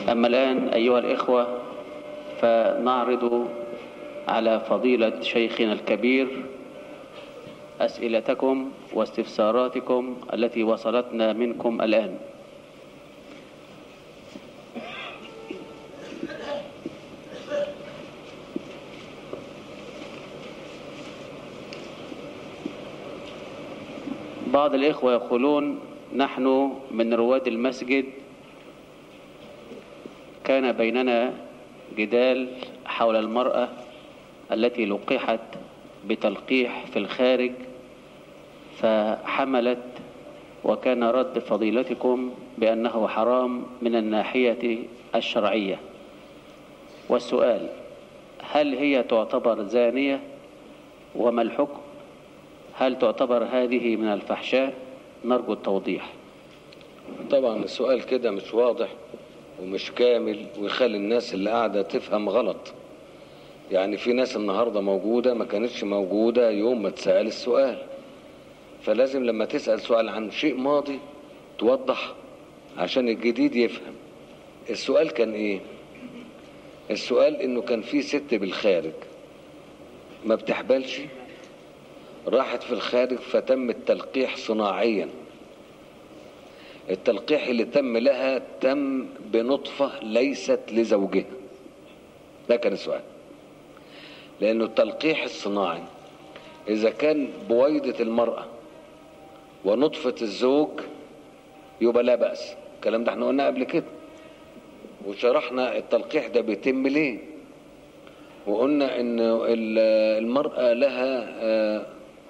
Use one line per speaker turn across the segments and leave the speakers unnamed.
أما الآن أيها الإخوة فنعرض على فضيلة شيخنا الكبير أسئلتكم واستفساراتكم التي وصلتنا منكم الآن بعض الإخوة يقولون نحن من رواد المسجد كان بيننا جدال حول المرأة التي لقحت بتلقيح في الخارج فحملت وكان رد فضيلتكم بأنه حرام من الناحية الشرعية والسؤال هل هي تعتبر زانية وما الحكم هل تعتبر هذه من الفحشاء نرجو التوضيح
طبعا السؤال كده مش واضح ومش كامل ويخلي الناس اللي قاعدة تفهم غلط يعني في ناس النهاردة موجودة ما كانتش موجودة يوم ما تسأل السؤال فلازم لما تسأل سؤال عن شيء ماضي توضح عشان الجديد يفهم السؤال كان ايه السؤال انه كان في ست بالخارج ما بتحبلش راحت في الخارج فتم التلقيح صناعيا التلقيح اللي تم لها تم بنطفة ليست لزوجها ده كان السؤال لأنه التلقيح الصناعي إذا كان بويضة المرأة ونطفة الزوج يبقى لا بأس الكلام ده احنا قلنا قبل كده وشرحنا التلقيح ده بيتم ليه وقلنا ان المرأة لها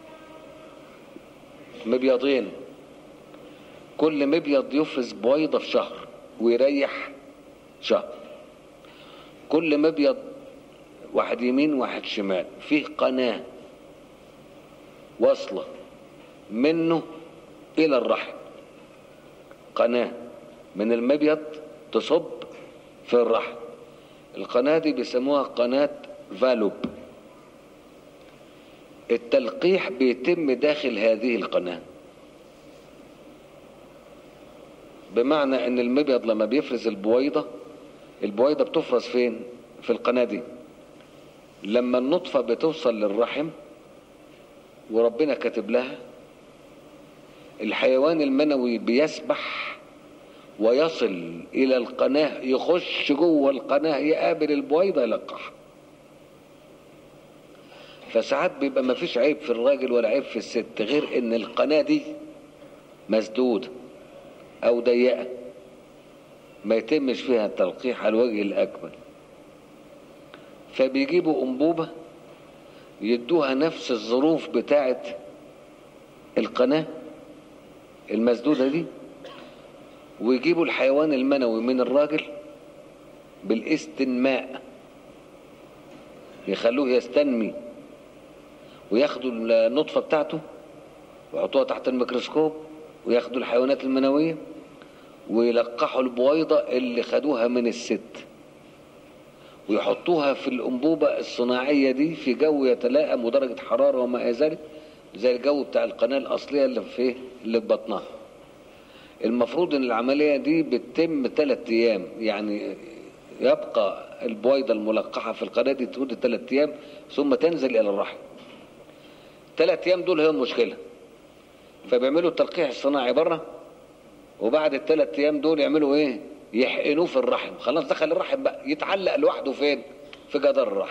مبيضين كل مبيض يفرز بويضة في شهر ويريح شهر كل مبيض واحد يمين واحد شمال فيه قناة واصلة منه إلى الرحم قناة من المبيض تصب في الرحم القناة دي بيسموها قناة فالوب التلقيح بيتم داخل هذه القناة بمعنى ان المبيض لما بيفرز البويضة البويضة بتفرز فين في القناة دي لما النطفة بتوصل للرحم وربنا كاتب لها الحيوان المنوي بيسبح ويصل الى القناة يخش جوه القناة يقابل البويضة يلقحها فساعات بيبقى ما فيش عيب في الراجل ولا عيب في الست غير ان القناة دي مسدودة او ضيقة ما يتمش فيها التلقيح على الوجه الاكمل فبيجيبوا انبوبة يدوها نفس الظروف بتاعت القناة المسدودة دي ويجيبوا الحيوان المنوي من الراجل بالاستنماء يخلوه يستنمي وياخدوا النطفة بتاعته ويحطوها تحت الميكروسكوب وياخدوا الحيوانات المنوية ويلقحوا البويضة اللي خدوها من الست ويحطوها في الأنبوبة الصناعية دي في جو يتلائم ودرجة حرارة وما إلى ذلك زي الجو بتاع القناة الأصلية اللي في اللي في بطنها المفروض ان العملية دي بتتم ثلاث ايام يعني يبقى البويضة الملقحة في القناة دي تمد ثلاث ايام ثم تنزل الى الرحم ثلاث ايام دول هي المشكلة فبيعملوا التلقيح الصناعي بره وبعد الثلاث ايام دول يعملوا ايه يحقنوه في الرحم خلاص دخل الرحم بقى يتعلق لوحده فين في جدار الرحم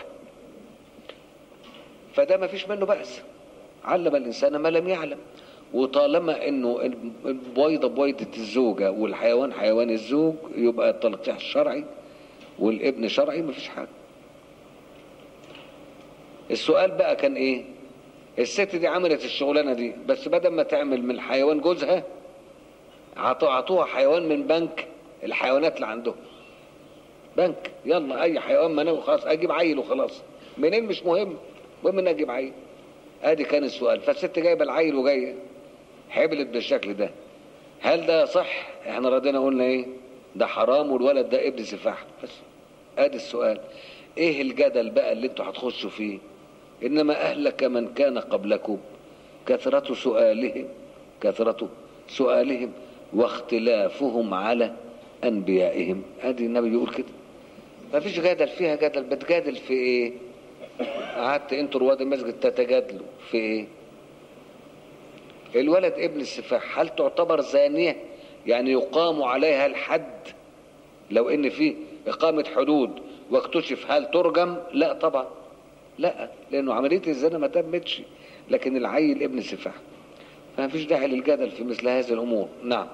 فده ما فيش منه بأس علم الإنسان ما لم يعلم وطالما انه البويضة بويضة الزوجة والحيوان حيوان الزوج يبقى التلقيح شرعي والابن شرعي مفيش حاجة السؤال بقى كان ايه الست دي عملت الشغلانة دي بس بدل ما تعمل من حيوان جوزها عطوها حيوان من بنك الحيوانات اللي عندهم بنك يلا اي حيوان منوي خلاص اجيب عيل وخلاص منين مش مهم المهم ان اجيب عيل ادي كان السؤال فالست جايبه العيل وجايه حبلت بالشكل ده هل ده صح احنا ردينا قلنا ايه ده حرام والولد ده ابن سفاح بس ادي السؤال ايه الجدل بقى اللي انتوا هتخشوا فيه انما اهلك من كان قبلكم كثرة سؤالهم كثرة سؤالهم واختلافهم على أنبيائهم أدي النبي بيقول كده ما فيش جدل فيها جدل بتجادل في إيه قعدت انتوا رواد المسجد تتجادلوا في إيه الولد ابن السفاح هل تعتبر زانية يعني يقام عليها الحد لو ان في اقامة حدود واكتشف هل ترجم لا طبعا لا لانه عملية الزنا ما تمتش لكن العيل ابن السفاح فما فيش داعي للجدل في مثل هذه الامور نعم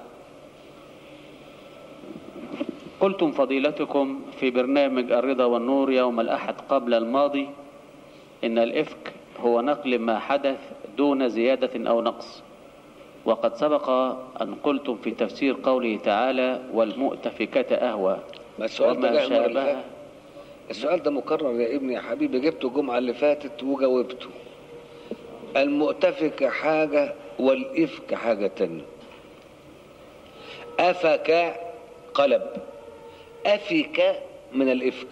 قلتم فضيلتكم في برنامج الرضا والنور يوم الأحد قبل الماضي إن الإفك هو نقل ما حدث دون زيادة أو نقص وقد سبق أن قلتم في تفسير قوله تعالى والمؤتفكة أهوى
ما السؤال ده
وما
جه المرة اللي
شابه
فاتت. السؤال ده مكرر يا ابني يا حبيبي جبته الجمعة اللي فاتت وجاوبته المؤتفك حاجة والإفك حاجة تانية أفك قلب أفك من الإفك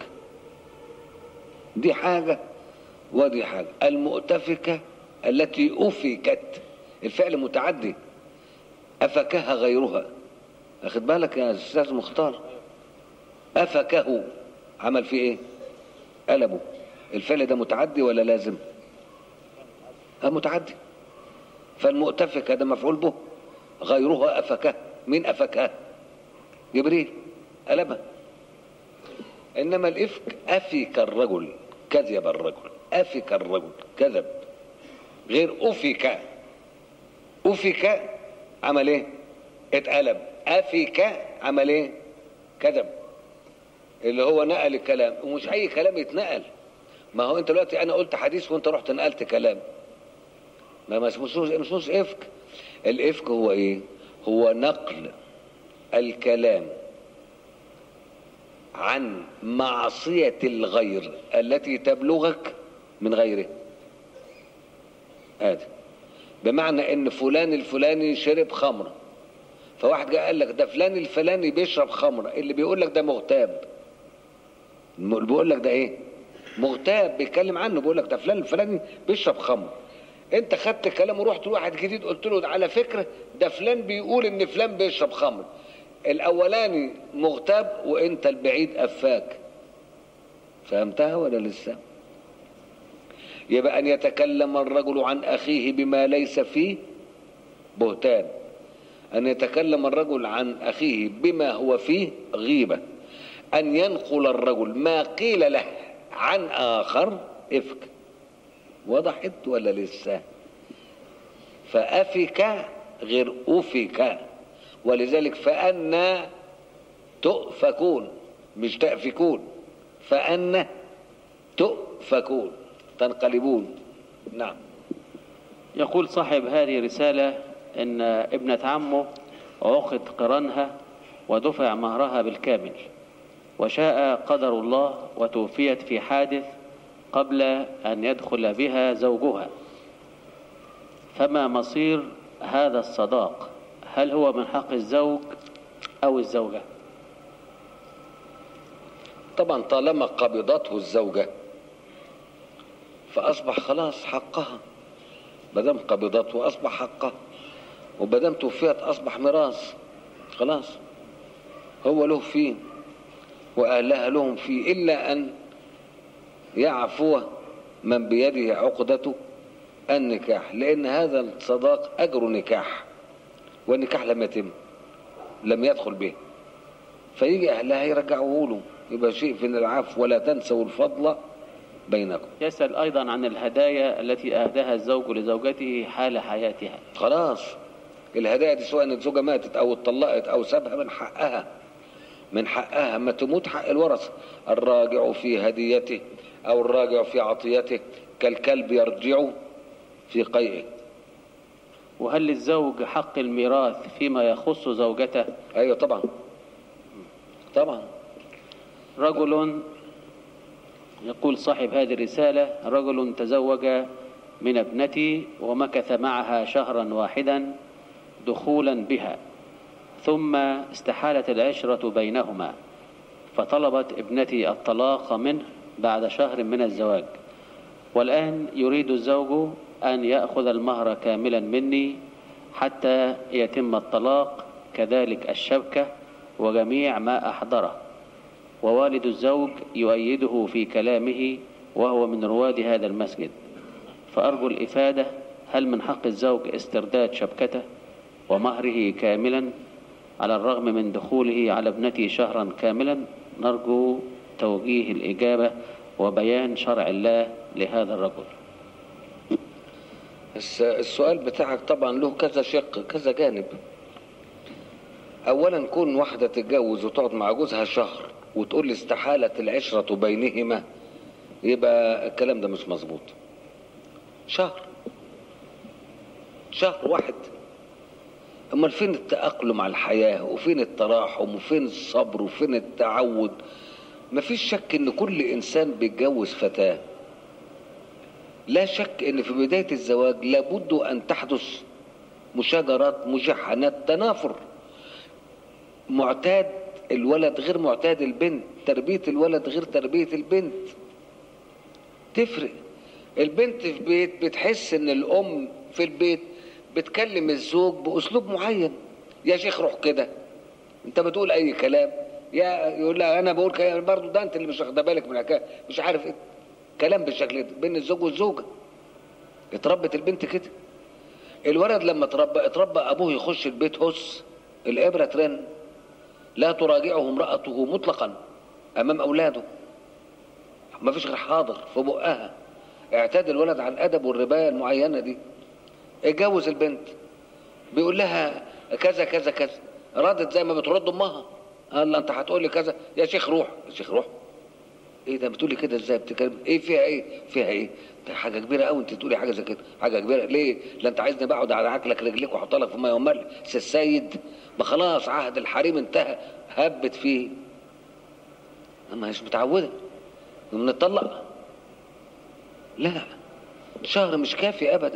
دي حاجة ودي حاجة المؤتفكة التي أفكت الفعل متعدي أفكها غيرها أخد بالك يا أستاذ مختار أفكه عمل فيه إيه قلبه الفعل ده متعدي ولا لازم آه متعدي فالمؤتفكة ده مفعول به غيرها أفكه مين أفكها جبريل قلبها إنما الإفك أفك الرجل كذب الرجل أفك الرجل كذب غير أفك أفك عمل إيه اتقلب أفك عمل إيه كذب اللي هو نقل الكلام ومش أي كلام يتنقل ما هو أنت دلوقتي أنا قلت حديث وأنت رحت نقلت كلام ما ما اسموش اسموش إفك الإفك هو إيه هو نقل الكلام عن معصية الغير التي تبلغك من غيره هذا بمعنى ان فلان الفلاني شرب خمرة فواحد جاء قال لك ده فلان الفلاني بيشرب خمرة اللي بيقول لك ده مغتاب اللي بيقول لك ده ايه مغتاب بيتكلم عنه بيقول لك ده فلان الفلاني بيشرب خمر انت خدت كلام ورحت لواحد جديد قلت له ده على فكرة ده فلان بيقول ان فلان بيشرب خمر الاولاني مغتاب وانت البعيد افاك فهمتها ولا لسه يبقى ان يتكلم الرجل عن اخيه بما ليس فيه بهتان ان يتكلم الرجل عن اخيه بما هو فيه غيبه ان ينقل الرجل ما قيل له عن اخر افك وضحت ولا لسه فافك غير افك ولذلك فأنا تؤفكون مش تأفكون فأنا تؤفكون تنقلبون نعم
يقول صاحب هذه رسالة إن ابنة عمه عقد قرانها ودفع مهرها بالكامل وشاء قدر الله وتوفيت في حادث قبل أن يدخل بها زوجها فما مصير هذا الصداق هل هو من حق الزوج أو الزوجة
طبعا طالما قبضته الزوجة فأصبح خلاص حقها مادام قبضته أصبح حقها ومادام توفيت أصبح ميراث خلاص هو له فيه وأهلها لهم فيه إلا أن يعفو من بيده عقدة النكاح لأن هذا الصداق أجر نكاح والنكاح لم يتم لم يدخل به فيجي أهلها يرجعوه له يبقى شيء في العفو ولا تنسوا الفضل بينكم
يسأل أيضا عن الهدايا التي أهداها الزوج لزوجته حال حياتها
خلاص الهدايا دي سواء الزوجة ماتت أو اتطلقت أو سابها من حقها من حقها ما تموت حق الورث الراجع في هديته أو الراجع في عطيته كالكلب يرجع في قيئه
وهل للزوج حق الميراث فيما يخص زوجته
أيوة طبعا طبعا
رجل يقول صاحب هذه الرسالة رجل تزوج من ابنتي ومكث معها شهرا واحدا دخولا بها ثم استحالت العشرة بينهما فطلبت ابنتي الطلاق منه بعد شهر من الزواج والآن يريد الزوج أن يأخذ المهر كاملا مني حتى يتم الطلاق كذلك الشبكة وجميع ما أحضره ووالد الزوج يؤيده في كلامه وهو من رواد هذا المسجد فأرجو الإفادة هل من حق الزوج استرداد شبكته ومهره كاملا على الرغم من دخوله على ابنته شهرا كاملا نرجو توجيه الإجابة وبيان شرع الله لهذا الرجل
الس- السؤال بتاعك طبعا له كذا شق كذا جانب اولا كون واحده تتجوز وتقعد مع جوزها شهر وتقول لي استحالت العشره بينهما يبقى الكلام ده مش مظبوط شهر شهر واحد امال فين التاقلم على الحياه وفين التراحم وفين الصبر وفين التعود مفيش شك ان كل انسان بيتجوز فتاه لا شك ان في بدايه الزواج لابد ان تحدث مشاجرات مشاحنات تنافر معتاد الولد غير معتاد البنت تربيه الولد غير تربيه البنت تفرق البنت في بيت بتحس ان الام في البيت بتكلم الزوج باسلوب معين يا شيخ روح كده انت بتقول اي كلام يا يقول لها انا بقول كلام برضه ده انت اللي مش واخده بالك من الحكايه مش عارف ايه كلام بالشكل ده بين الزوج والزوجه اتربت البنت كده الولد لما اتربى اتربى ابوه يخش البيت هس الابره ترن لا تراجعه امراته مطلقا امام اولاده ما فيش غير حاضر في بقها اعتاد الولد على الادب والربايه المعينه دي اتجوز البنت بيقول لها كذا كذا كذا ردت زي ما بترد امها قال لها انت هتقول لي كذا يا شيخ روح يا شيخ روح ايه ده بتقولي كده ازاي بتتكلم ايه فيها ايه فيها ايه ده حاجه كبيره قوي انت تقولي حاجه زي كده حاجه كبيره ليه لا انت عايزني بقعد على عقلك رجليك واحط لك في ميه وملح سي السيد ما خلاص عهد الحريم انتهى هبت فيه ما هيش متعوده وبنطلق لا شهر مش كافي ابدا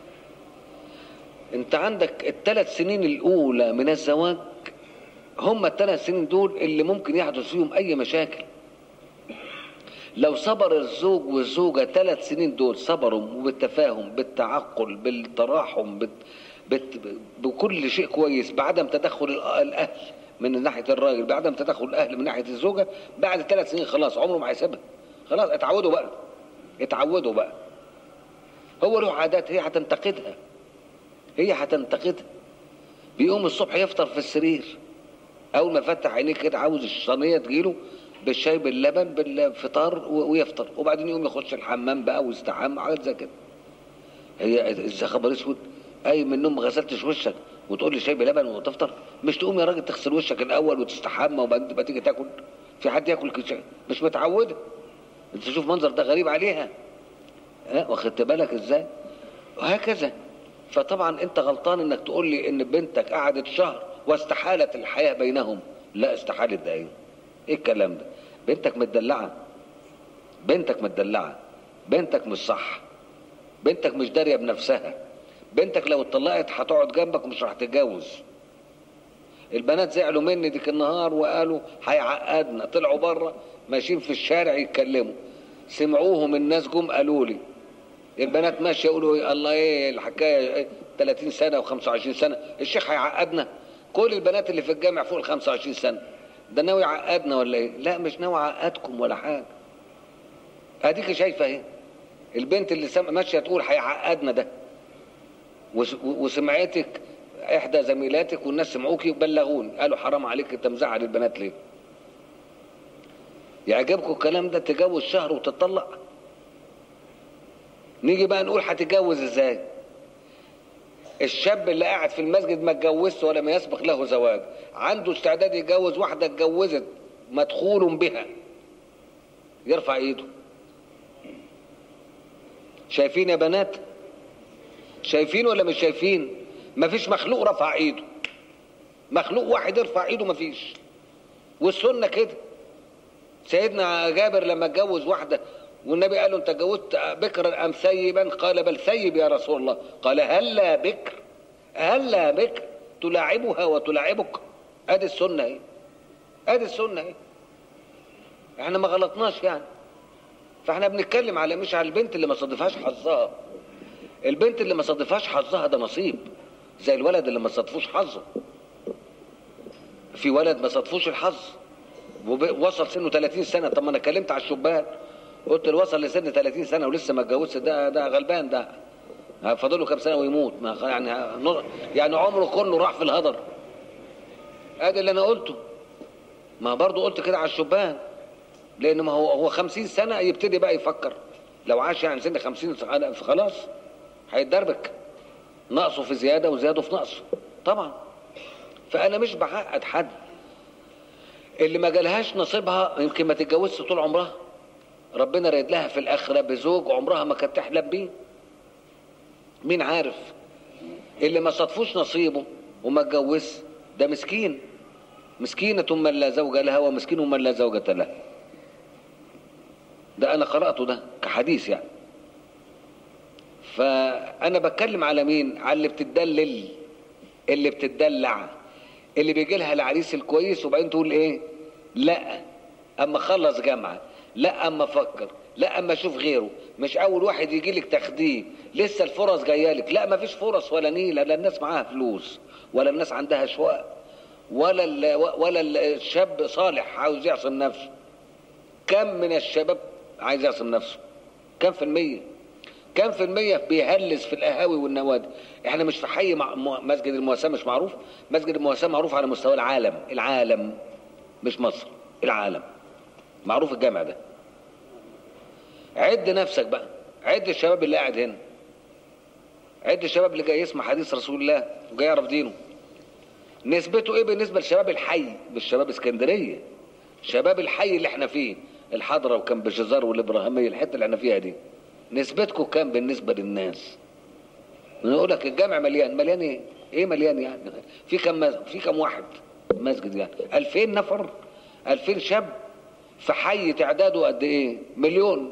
انت عندك الثلاث سنين الاولى من الزواج هم الثلاث سنين دول اللي ممكن يحدث فيهم اي مشاكل لو صبر الزوج والزوجة ثلاث سنين دول صبروا بالتفاهم بالتعقل بالتراحم بت بت بكل شيء كويس بعدم تدخل الأ- الأهل من ناحية الراجل بعدم تدخل الأهل من ناحية الزوجة بعد ثلاث سنين خلاص عمره ما هيسيبها خلاص اتعودوا بقى اتعودوا بقى هو له عادات هي هتنتقدها هي هتنتقدها بيقوم الصبح يفطر في السرير اول ما يفتح عينيه كده عاوز الصينيه تجيله بالشاي باللبن بالفطار و- ويفطر وبعدين يقوم يخش الحمام بقى ويستحمى حاجات زي كده هي ازاي خبر اسود قايم من النوم ما غسلتش وشك وتقول لي شاي بلبن وتفطر مش تقوم يا راجل تغسل وشك الاول وتستحمى وبعدين تبقى تيجي تاكل في حد ياكل كده مش متعوده انت شوف منظر ده غريب عليها ها واخدت بالك ازاي وهكذا فطبعا انت غلطان انك تقول لي ان بنتك قعدت شهر واستحالت الحياه بينهم لا استحالت ده ايه ايه الكلام ده بنتك متدلعه بنتك متدلعه بنتك مش صح بنتك مش داريه بنفسها بنتك لو اتطلقت هتقعد جنبك ومش راح تتجوز البنات زعلوا مني ديك النهار وقالوا هيعقدنا طلعوا بره ماشيين في الشارع يتكلموا سمعوهم الناس جم قالوا لي البنات ماشيه يقولوا إيه الله ايه الحكايه إيه 30 سنه و25 سنه الشيخ هيعقدنا كل البنات اللي في الجامع فوق ال 25 سنه ده ناوي يعقدنا ولا ايه لا مش ناوي يعقدكم ولا حاجه اديك شايفه ايه البنت اللي سم... ماشيه تقول هيعقدنا ده وس... وسمعتك احدى زميلاتك والناس سمعوكي وبلغوني قالوا حرام عليك انت مزعل البنات ليه يعجبكم الكلام ده تجوز شهر وتطلق نيجي بقى نقول هتتجوز ازاي الشاب اللي قاعد في المسجد ما اتجوزش ولا ما يسبق له زواج عنده استعداد يتجوز واحده اتجوزت مدخول بها يرفع ايده شايفين يا بنات شايفين ولا مش شايفين مفيش مخلوق رفع ايده مخلوق واحد يرفع ايده مفيش والسنه كده سيدنا جابر لما اتجوز واحده والنبي قال له انت اتجوزت بكرا ام ثيبا قال بل ثيب يا رسول الله قال هلا بكر هلا بكر تلاعبها وتلاعبك ادي السنه ايه ادي السنه ايه احنا ما غلطناش يعني فاحنا بنتكلم على مش على البنت اللي ما صادفهاش حظها البنت اللي ما صادفهاش حظها ده نصيب زي الولد اللي ما صادفوش حظه في ولد ما صادفوش الحظ وب- وصل سنه 30 سنه طب ما انا اتكلمت على الشبان قلت اللي وصل لسن 30 سنه ولسه ما اتجوزش ده ده غلبان ده فاضله كام سنه ويموت ما خ- يعني ه- يعني عمره كله راح في الهدر ادي اللي انا قلته ما برضه قلت كده على الشبان لان ما هو هو 50 سنه يبتدي بقى يفكر لو عاش يعني سن 50 سنة خلاص هيتدربك نقصه في زياده وزياده في نقصه طبعا فانا مش بعقد حد اللي ما جالهاش نصيبها يمكن ما تتجوزش طول عمرها ربنا رايد لها في الاخره بزوج عمرها ما كانت تحلم بيه مين عارف اللي ما صادفوش نصيبه وما اتجوزش ده مسكين مسكينة من لا زوج لها ومسكين من لا زوجة له ده أنا قرأته ده كحديث يعني فأنا بتكلم على مين على اللي بتدلل اللي بتدلع اللي بيجي لها العريس الكويس وبعدين تقول ايه لا اما خلص جامعه لا اما افكر لا اما اشوف غيره مش اول واحد يجي لك تاخديه لسه الفرص جايه لك لا ما فيش فرص ولا نيله لا الناس معاها فلوس ولا الناس عندها شواء ولا ال ولا الشاب صالح عاوز يعصم نفسه كم من الشباب عايز يعصم نفسه كم في المية كم في المية بيهلس في القهاوي والنوادي احنا مش في حي مع... م- مسجد المواساة مش معروف مسجد المواساة معروف على مستوى العالم العالم مش مصر العالم معروف الجامع ده عد نفسك بقى عد الشباب اللي قاعد هنا عد الشباب اللي جاي يسمع حديث رسول الله وجاي يعرف دينه نسبته ايه بالنسبه لشباب الحي مش شباب اسكندريه شباب الحي اللي احنا فيه الحضره وكان بشزار والابراهيميه الحته اللي احنا فيها دي نسبتكم كام بالنسبه للناس نقول لك الجامع مليان مليان ايه ايه مليان يعني في كم مز... في كم واحد مسجد يعني 2000 نفر 2000 شاب في حي تعداده قد ايه مليون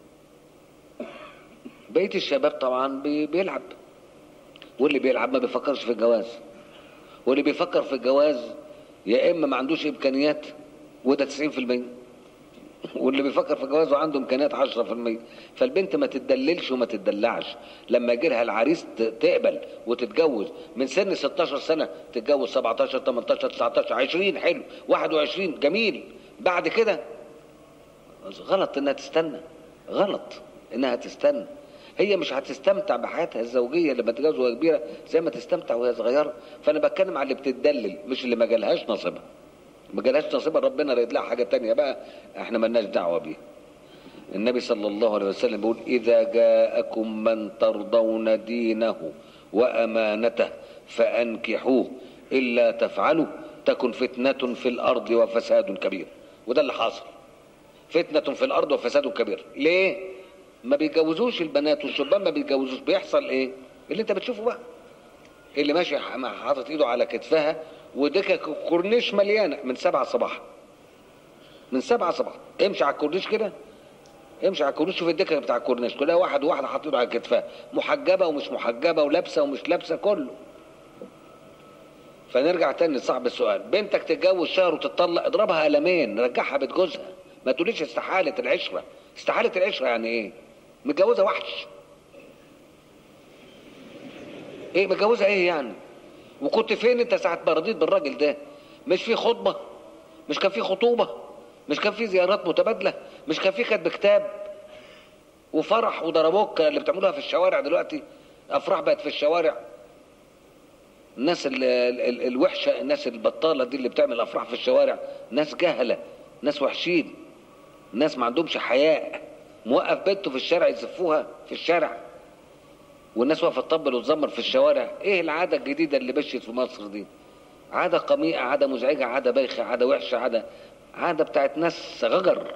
بقيه الشباب طبعا بي... بيلعب واللي بيلعب ما بيفكرش في الجواز واللي بيفكر في الجواز يا اما ما عندوش امكانيات وده 90% واللي بيفكر في الجواز وعنده امكانيات 10% فالبنت ما تتدللش وما تتدلعش لما يجي لها العريس ت- تقبل وتتجوز من سن 16 سنه تتجوز 17 18 19 20 حلو 21 جميل بعد كده غلط انها تستنى غلط انها تستنى هي مش هتستمتع بحياتها الزوجيه لما تتجوز وهي كبيره زي ما تستمتع وهي صغيره فانا بتكلم على اللي بتدلل مش اللي ما جالهاش نصيبها ما جالهاش نصيبها ربنا رايد لها حاجه تانية بقى احنا مالناش دعوه بيها النبي صلى الله عليه وسلم بيقول اذا جاءكم من ترضون دينه وامانته فانكحوه الا تفعلوا تكن فتنه في الارض وفساد كبير وده اللي حاصل فتنة في الأرض وفساد كبير ليه؟ ما بيتجوزوش البنات والشبان ما بيتجوزوش بيحصل إيه؟ اللي أنت بتشوفه بقى اللي ماشي ح- مع- حاطط إيده على كتفها ودكة كورنيش مليانة من سبعة صباح من سبعة صباح امشي على الكورنيش كده امشي على الكورنيش شوف الدكة بتاع الكورنيش كلها واحد وواحدة حاطط إيده على كتفها محجبة ومش محجبة ولابسة ومش لابسة كله فنرجع تاني لصاحب السؤال بنتك تتجوز شهر وتطلق اضربها قلمين رجعها بيت جوزها ما تقوليش استحالة العشرة استحالة العشرة يعني ايه متجوزة وحش ايه متجوزة ايه يعني وكنت فين انت ساعة ما رضيت بالراجل ده مش في خطبة مش كان في خطوبة مش كان في زيارات متبادلة مش كان في كتب كتاب وفرح وضربوك اللي بتعملوها في الشوارع دلوقتي افراح بقت في الشوارع الناس ال ال ال الوحشه الناس البطاله دي اللي بتعمل افراح في الشوارع ناس جهله ناس وحشين ناس ما عندهمش حياء موقف بنته في الشارع يزفوها في الشارع والناس واقفه تطبل وتزمر في الشوارع ايه العاده الجديده اللي مشيت في مصر دي عاده قميئه عاده مزعجه عاده بايخه عاده وحشه عاده عاده بتاعت ناس غجر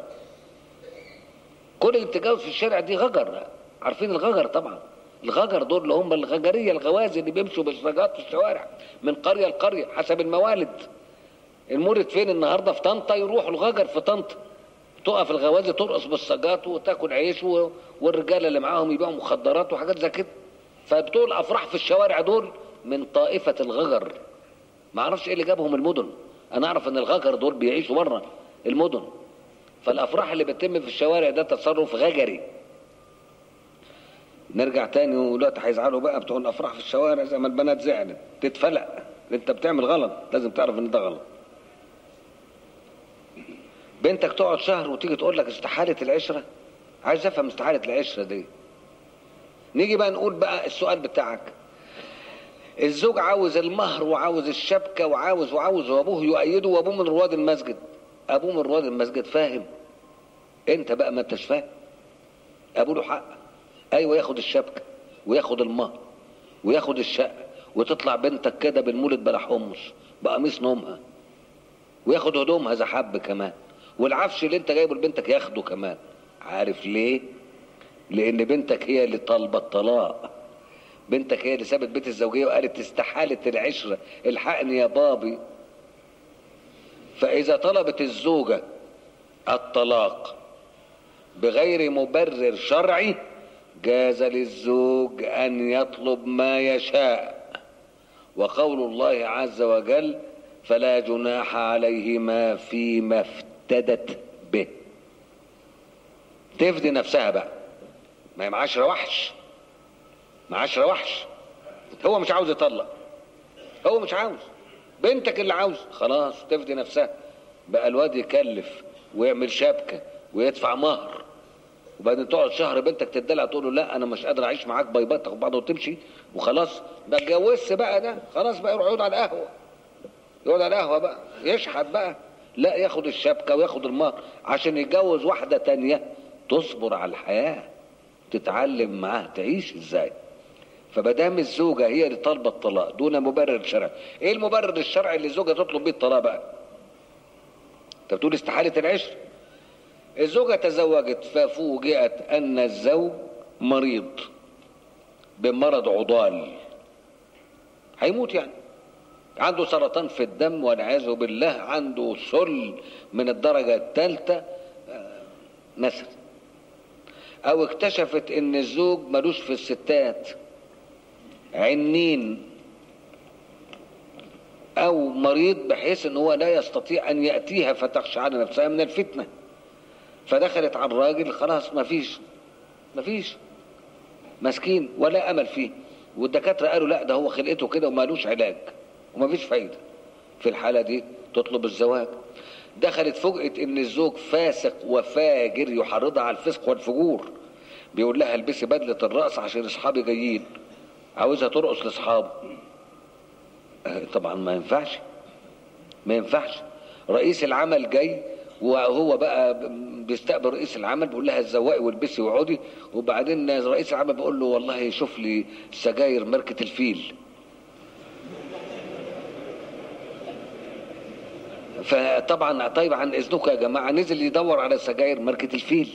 كل اللي بتتجوز في الشارع دي غجر عارفين الغجر طبعا الغجر دول اللي هم الغجريه الغوازي اللي بيمشوا بشراجات في الشوارع من قريه لقريه حسب الموالد المولد فين النهارده في طنطا يروحوا الغجر في طنطا تقف الغوازي ترقص بالسجات وتاكل عيش و... والرجاله اللي معاهم يبيعوا مخدرات وحاجات زي كده فبتوع الافراح في الشوارع دول من طائفه الغجر ما اعرفش ايه اللي جابهم المدن انا اعرف ان الغجر دول بيعيشوا بره المدن فالافراح اللي بتتم في الشوارع ده تصرف غجري نرجع تاني ودلوقتي هيزعلوا بقى بتوع الافراح في الشوارع زي ما البنات زعلت تتفلق انت بتعمل غلط لازم تعرف ان ده غلط بنتك تقعد شهر وتيجي تقول لك استحالة العشرة عايز افهم استحالة العشرة دي نيجي بقى نقول بقى السؤال بتاعك الزوج عاوز المهر وعاوز الشبكة وعاوز وعاوز وابوه يؤيده وابوه من رواد المسجد ابوه من رواد المسجد فاهم انت بقى ما انتش فاهم ابوه له حق ايوه ياخد الشبكة وياخد المهر وياخد الشقة وتطلع بنتك كده بالمولد بلا حمص بقميص نومها وياخد هدومها اذا حب كمان والعفش اللي انت جايبه لبنتك ياخده كمان عارف ليه لان بنتك هي اللي طالبه الطلاق بنتك هي اللي سابت بيت الزوجيه وقالت استحاله العشره الحقني يا بابي فاذا طلبت الزوجه الطلاق بغير مبرر شرعي جاز للزوج ان يطلب ما يشاء وقول الله عز وجل فلا جناح عليهما فيما افتدت به تفدي نفسها بقى ما هي معاشره وحش معاشره وحش هو مش عاوز يطلق هو مش عاوز بنتك اللي عاوز خلاص تفدي نفسها بقى الواد يكلف ويعمل شبكه ويدفع مهر وبعدين تقعد شهر بنتك تدلع تقول له لا انا مش قادر اعيش معاك باي باي تاخد بعضه وتمشي وخلاص ده اتجوزت بقى ده خلاص بقى يروح يقعد على القهوه يقعد على القهوه بقى يشحت بقى لا ياخد الشبكه وياخد المهر عشان يتجوز واحده تانية تصبر على الحياه تتعلم معاه تعيش ازاي فمادام الزوجه هي اللي طالبه الطلاق دون مبرر شرعي ايه المبرر الشرعي اللي الزوجه تطلب بيه الطلاق بقى انت بتقول استحاله العشر الزوجه تزوجت ففوجئت ان الزوج مريض بمرض عضال هيموت يعني عنده سرطان في الدم والعياذ بالله عنده سل من الدرجة الثالثة مثلا أو اكتشفت إن الزوج ملوش في الستات عنين أو مريض بحيث إن هو لا يستطيع أن يأتيها فتخشى على نفسها من الفتنة فدخلت على الراجل خلاص مفيش مفيش مسكين ولا أمل فيه والدكاترة قالوا لا ده هو خلقته كده ومالوش علاج ومفيش فايدة في الحالة دي تطلب الزواج دخلت فوجئت ان الزوج فاسق وفاجر يحرضها على الفسق والفجور بيقول لها البسي بدلة الرأس عشان اصحابي جايين عاوزها ترقص لاصحابه آه، طبعا ما ينفعش ما ينفعش رئيس العمل جاي وهو بقى بيستقبل رئيس العمل بيقول لها اتزوقي والبسي واقعدي وبعدين رئيس العمل بيقول له والله شوف لي سجاير ماركة الفيل فطبعا طيب عن اذنكم يا جماعه نزل يدور على سجاير ماركه الفيل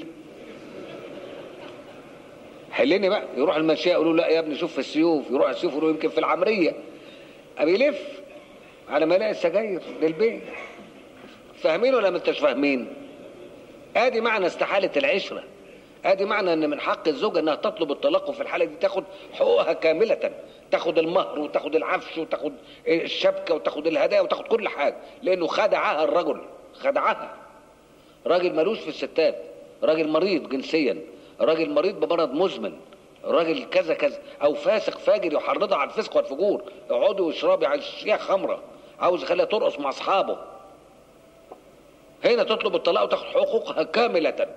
حلني بقى يروح المنشيه يقولوا لا يا ابني شوف في السيوف يروح السيوف يقولوا يمكن في العمريه ابي يلف على ما يلاقي السجاير للبيت فاهمين ولا ما انتش فاهمين ادي معنى استحاله العشره ادي معنى ان من حق الزوجه انها تطلب الطلاق وفي الحاله دي تاخد حقوقها كامله تاخد المهر وتاخد العفش وتاخد الشبكه وتاخد الهدايا وتاخد كل حاجه لانه خدعها الرجل خدعها راجل ملوش في الستات راجل مريض جنسيا راجل مريض بمرض مزمن راجل كذا كذا او فاسق فاجر يحرضها على الفسق والفجور اقعدي واشربي على الشيخ خمره عاوز يخليها ترقص مع اصحابه هنا تطلب الطلاق وتاخد حقوقها كامله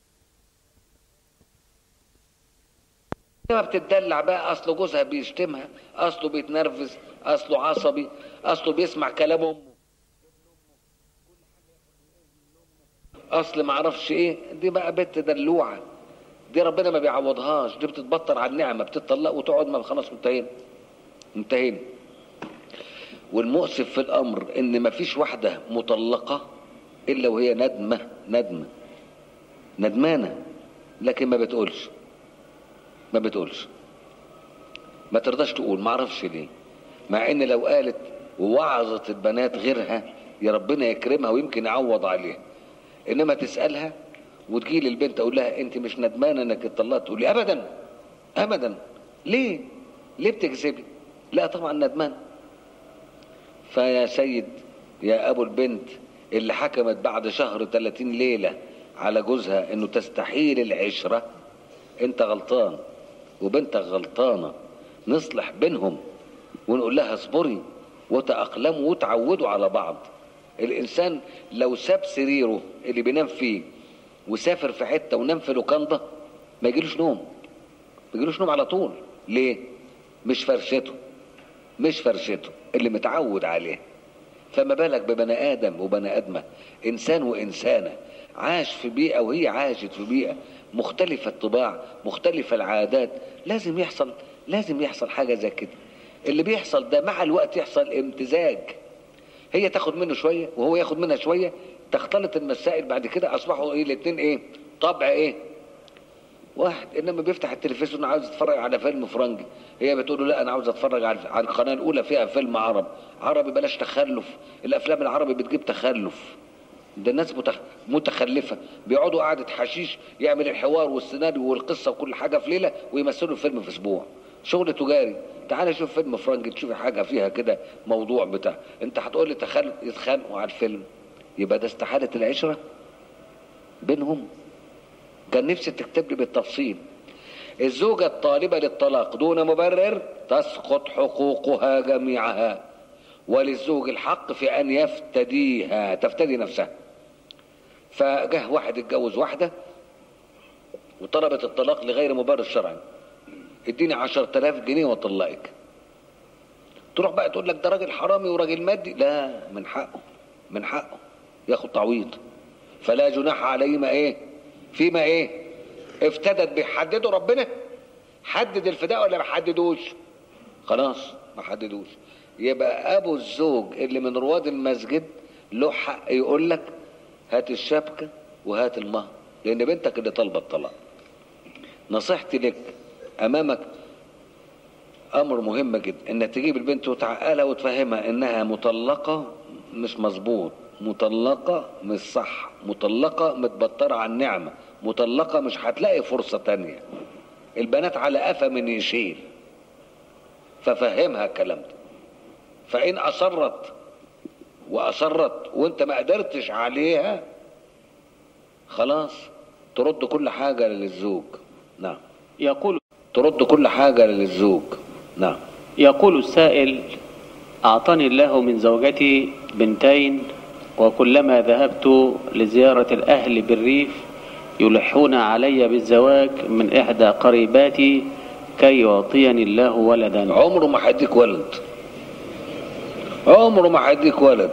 ما بتدلع بقى اصله جوزها بيشتمها اصله بيتنرفز اصله عصبي اصله بيسمع كلام امه اصل ما اعرفش ايه دي بقى بنت دلوعه دي ربنا ما بيعوضهاش دي بتتبطر على النعمه بتطلق وتقعد ما خلاص انتهينا انتهينا والمؤسف في الامر ان ما فيش واحده مطلقه الا وهي ندمه ندمه ندمانه لكن ما بتقولش ما بتقولش ما ترضاش تقول ما اعرفش ليه مع ان لو قالت ووعظت البنات غيرها يا ربنا يكرمها ويمكن يعوض عليها انما تسالها وتجي للبنت اقول لها انت مش ندمانه انك اتطلقت تقول لي ابدا ابدا ليه ليه بتكذبي لا طبعا ندمان فيا سيد يا ابو البنت اللي حكمت بعد شهر 30 ليله على جوزها انه تستحيل العشره انت غلطان وبنتك غلطانه نصلح بينهم ونقول لها اصبري وتأقلموا وتعودوا على بعض الانسان لو ساب سريره اللي بينام فيه وسافر في حته ونام في لوكاندا ما يجيلوش نوم ما يجيلوش نوم على طول ليه مش فرشته مش فرشته اللي متعود عليه فما بالك ببني ادم وبني ادمه انسان وانسانه عاش في بيئه وهي عاشت في بيئه مختلفه الطباع مختلفه العادات لازم يحصل لازم يحصل حاجه زي كده اللي بيحصل ده مع الوقت يحصل امتزاج هي تاخد منه شويه وهو ياخد منها شويه تختلط المسائل بعد كده اصبحوا ايه الاثنين ايه طبع ايه واحد انما بيفتح التلفزيون عاوز يتفرج على فيلم فرنجي هي بتقول له لا انا عاوز اتفرج على على القناه الاولى فيها فيلم عرب عربي بلاش تخلف الافلام العربي بتجيب تخلف ده الناس متخ... متخلفه بيقعدوا قعده حشيش يعمل الحوار والسيناريو والقصه وكل حاجه في ليله ويمثلوا الفيلم في اسبوع شغل تجاري تعال شوف فيلم فرنجي تشوفي حاجه فيها كده موضوع بتاع انت هتقول لي تخل... يتخانقوا على الفيلم يبقى ده استحاله العشره بينهم كان نفسي تكتب لي بالتفصيل الزوجة الطالبة للطلاق دون مبرر تسقط حقوقها جميعها وللزوج الحق في أن يفتديها تفتدي نفسها فجه واحد اتجوز واحدة وطلبت الطلاق لغير مبرر شرعي اديني عشر تلاف جنيه واطلقك تروح بقى تقول لك ده راجل حرامي وراجل مادي لا من حقه من حقه ياخد تعويض فلا جناح عليهما ايه فيما ايه افتدت بيحددوا ربنا حدد الفداء ولا ما حددوش خلاص ما حددوش يبقى ابو الزوج اللي من رواد المسجد له حق يقول لك هات الشبكه وهات المهر لان بنتك اللي طالبه الطلاق نصيحتي لك امامك امر مهم جدا انك تجيب البنت وتعقلها وتفهمها انها مطلقه مش مظبوط مطلقه مش صح مطلقه متبطره عن نعمه مطلقه مش هتلاقي فرصه تانية البنات على قفا من يشيل ففهمها الكلام ده فان اصرت واصرت وانت ما قدرتش عليها خلاص ترد كل حاجه للزوج نعم
يقول
ترد كل حاجه للزوج نعم
يقول السائل أعطاني الله من زوجتي بنتين وكلما ذهبت لزيارة الأهل بالريف يلحون علي بالزواج من إحدى قريباتي كي يعطيني الله ولدا
عمره ما هيديك ولد عمره ما هيديك ولد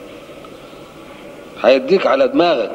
هيديك على دماغك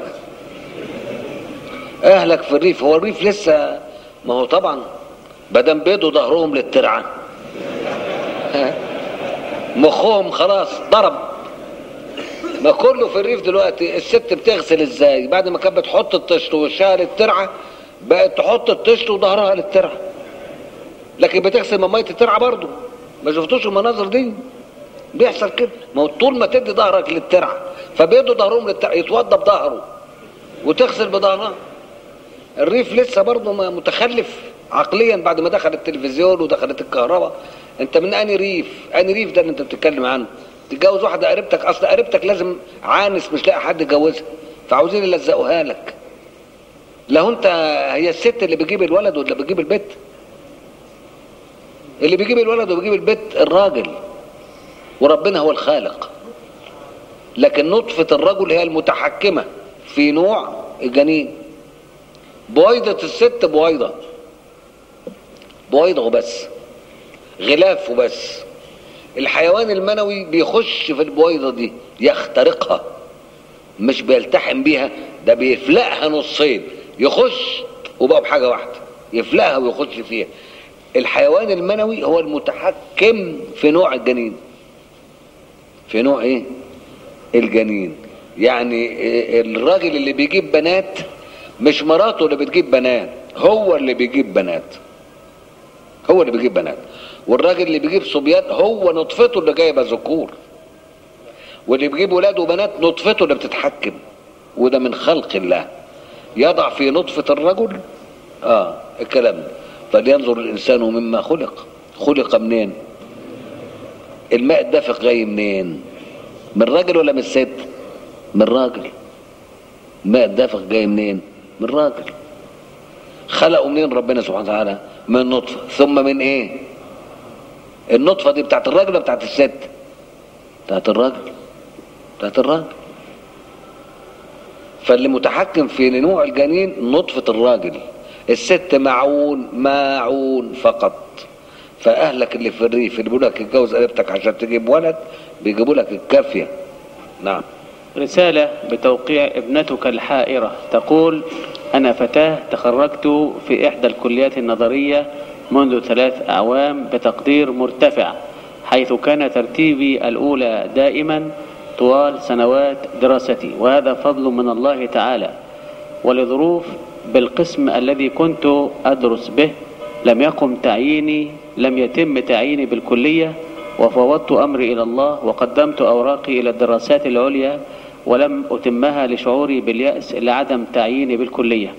اهلك في الريف هو الريف لسه ما هو طبعا بدل بيضوا ظهرهم للترعه ها؟ مخهم خلاص ضرب ما كله في الريف دلوقتي الست بتغسل ازاي بعد ما كانت بتحط الطشت وشها للترعه بقت تحط الطشت وظهرها للترعه لكن بتغسل من ميه الترعه برضه ما شفتوش المناظر دي بيحصل كده ما هو طول ما تدي ظهرك للترعه فبيدوا ظهرهم للترعه يتوضى بظهره وتغسل بظهرها الريف لسه برضه ما متخلف عقليا بعد ما دخل التلفزيون ودخلت الكهرباء انت من اني ريف اني ريف ده اللي انت بتتكلم عنه تتجوز واحده قريبتك اصل قريبتك لازم عانس مش لاقي حد يجوزها فعاوزين يلزقوها لك لو انت هي الست اللي بتجيب الولد ولا بتجيب البيت اللي بيجيب الولد وبيجيب البيت الراجل وربنا هو الخالق لكن نطفة الرجل هي المتحكمة في نوع الجنين بويضة الست بويضة بويضة وبس غلاف وبس الحيوان المنوي بيخش في البويضة دي يخترقها مش بيلتحم بيها ده بيفلقها نصين يخش وبقى بحاجة واحدة يفلقها ويخش فيها الحيوان المنوي هو المتحكم في نوع الجنين في نوع ايه الجنين يعني الراجل اللي بيجيب بنات مش مراته اللي بتجيب بنات هو اللي بيجيب بنات هو اللي بيجيب بنات والراجل اللي بيجيب صبيان هو نطفته اللي جايبه ذكور واللي بيجيب ولاد وبنات نطفته اللي بتتحكم وده من خلق الله يضع في نطفة الرجل اه الكلام ده فلينظر الانسان مما خلق خلق منين الماء الدافق جاي منين من راجل ولا من ست من راجل الماء الدافق جاي منين من راجل خلقوا منين ربنا سبحانه وتعالى من نطفة ثم من ايه النطفة دي بتاعت الراجل ولا بتاعت الست بتاعت الراجل بتاعت الراجل فاللي متحكم في نوع الجنين نطفة الراجل الست معون معون فقط فاهلك اللي في الريف اللي بيقول لك اتجوز قريبتك عشان تجيب ولد بيجيبوا لك الكافيه نعم
رسالة بتوقيع ابنتك الحائرة تقول أنا فتاة تخرجت في إحدى الكليات النظرية منذ ثلاث أعوام بتقدير مرتفع حيث كان ترتيبي الأولى دائما طوال سنوات دراستي وهذا فضل من الله تعالى ولظروف بالقسم الذي كنت أدرس به لم يقم تعييني لم يتم تعييني بالكلية وفوضت أمري إلى الله وقدمت أوراقي إلى الدراسات العليا ولم أتمها لشعوري باليأس لعدم تعييني بالكلية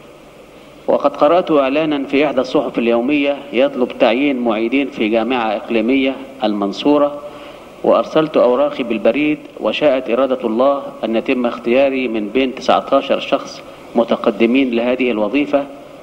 وقد قرأت إعلانا في إحدى الصحف اليومية يطلب تعيين معيدين في جامعة إقليمية المنصورة وأرسلت أوراقي بالبريد وشاءت إرادة الله أن يتم اختياري من بين 19 شخص متقدمين لهذه الوظيفة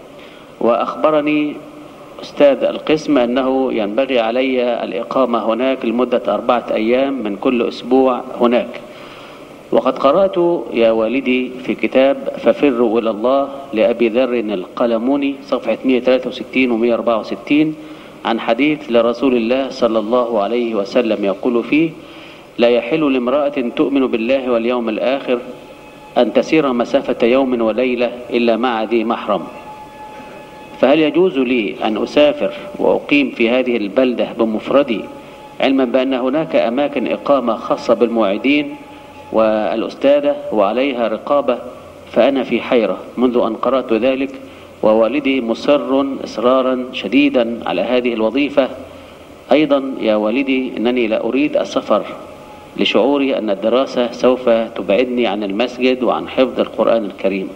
وأخبرني أستاذ القسم أنه ينبغي علي الإقامة هناك لمدة أربعة أيام من كل أسبوع هناك وقد قرأت يا والدي في كتاب ففروا إلى الله لأبي ذر القلموني صفحة 163 و 164 عن حديث لرسول الله صلى الله عليه وسلم يقول فيه لا يحل لامرأة تؤمن بالله واليوم الآخر أن تسير مسافة يوم وليلة إلا مع ذي محرم فهل يجوز لي أن أسافر وأقيم في هذه البلدة بمفردي علما بأن هناك أماكن إقامة خاصة بالموعدين والأستاذة وعليها رقابة فأنا في حيرة منذ أن قرأت ذلك ووالدي مصر إصرارا شديدا على هذه الوظيفة أيضا يا والدي إنني لا أريد السفر لشعوري أن الدراسة سوف تبعدني عن المسجد وعن حفظ القرآن الكريم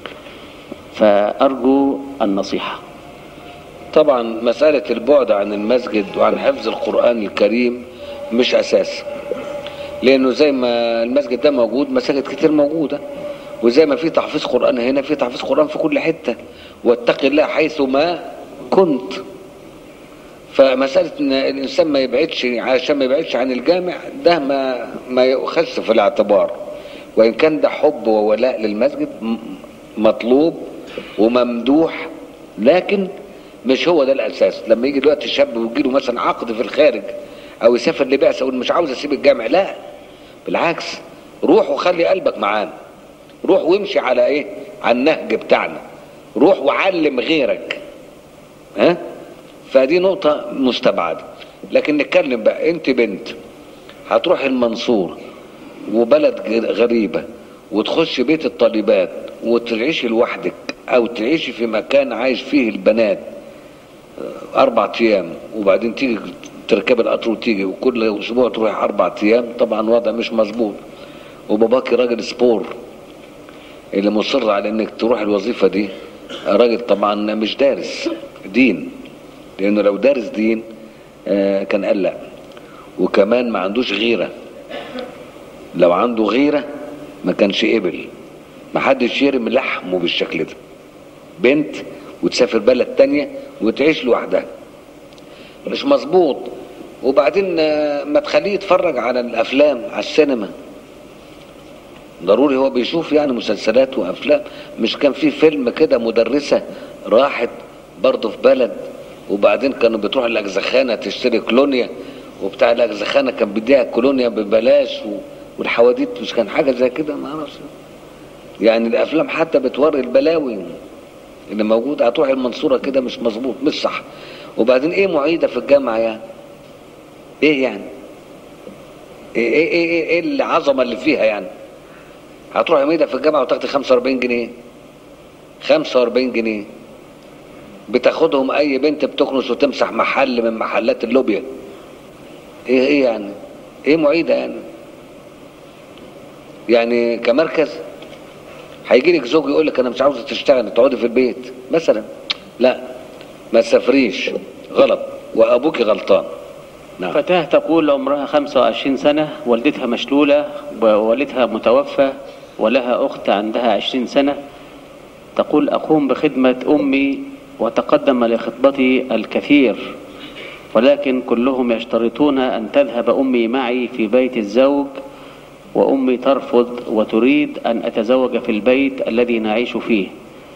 فأرجو النصيحة
طبعا مسألة البعد عن المسجد وعن حفظ القرآن الكريم مش أساس لأنه زي ما المسجد ده موجود مساجد كتير موجودة وزي ما في تحفيظ قرآن هنا في تحفيظ قرآن في كل حتة واتق الله حيث ما كنت فمسألة ان الانسان ما يبعدش عشان ما يبعدش عن الجامع ده ما ما يؤخذش في الاعتبار وان كان ده حب وولاء للمسجد م- مطلوب وممدوح لكن مش هو ده الاساس لما يجي دلوقتي شاب ويجيله مثلا عقد في الخارج او يسافر لبعثه يقول مش عاوز اسيب الجامع لا بالعكس روح وخلي قلبك معانا روح وامشي على ايه على النهج بتاعنا روح وعلم غيرك ها فدي نقطة مستبعدة لكن نتكلم بقى انت بنت هتروح المنصور وبلد غ- غريبة وتخش بيت الطالبات وتعيشي لوحدك او تعيشي في مكان عايش فيه البنات آه، اربع ايام وبعدين تيجي تركب القطر وتيجي وكل اسبوع تروح اربع ايام طبعا وضع مش مظبوط وباباكي راجل سبور اللي مصر على انك تروح الوظيفة دي راجل طبعا مش دارس دين لانه لو دارس دين آه، كان قال لا وكمان ما عندوش غيرة لو عنده غيرة ما كانش قبل ما حدش يرمي لحمه بالشكل ده بنت وتسافر بلد تانية وتعيش لوحدها مش مظبوط وبعدين آه، ما تخليه يتفرج على الافلام على السينما ضروري هو بيشوف يعني مسلسلات وافلام مش كان في فيلم كده مدرسة راحت برضه في بلد وبعدين كانوا بتروح الاجزخانة تشتري كولونيا وبتاع الاجزخانة كان بيديها كولونيا ببلاش و... والحواديت مش كان حاجة زي كده ما اعرفش يعني الافلام حتى بتوري البلاوي اللي موجودة هتروح المنصورة كده مش مظبوط مش صح وبعدين ايه معيدة في الجامعة يعني ايه يعني ايه ايه ايه, إيه, إيه العظمة اللي فيها يعني هتروح معيدة في الجامعة وتاخدي 45 جنيه 45 جنيه بتاخدهم اي بنت بتكنس وتمسح محل من محلات اللوبيا ايه ايه يعني ايه معيدة يعني يعني كمركز هيجي لك زوج يقول لك انا مش عاوزه تشتغل تقعدي في البيت مثلا لا ما تسافريش غلط وابوك غلطان نعم
فتاة تقول عمرها 25 سنة والدتها مشلولة ووالدها متوفى ولها أخت عندها 20 سنة تقول أقوم بخدمة أمي وتقدم لخطبتي الكثير ولكن كلهم يشترطون أن تذهب أمي معي في بيت الزوج وأمي ترفض وتريد أن أتزوج في البيت الذي نعيش فيه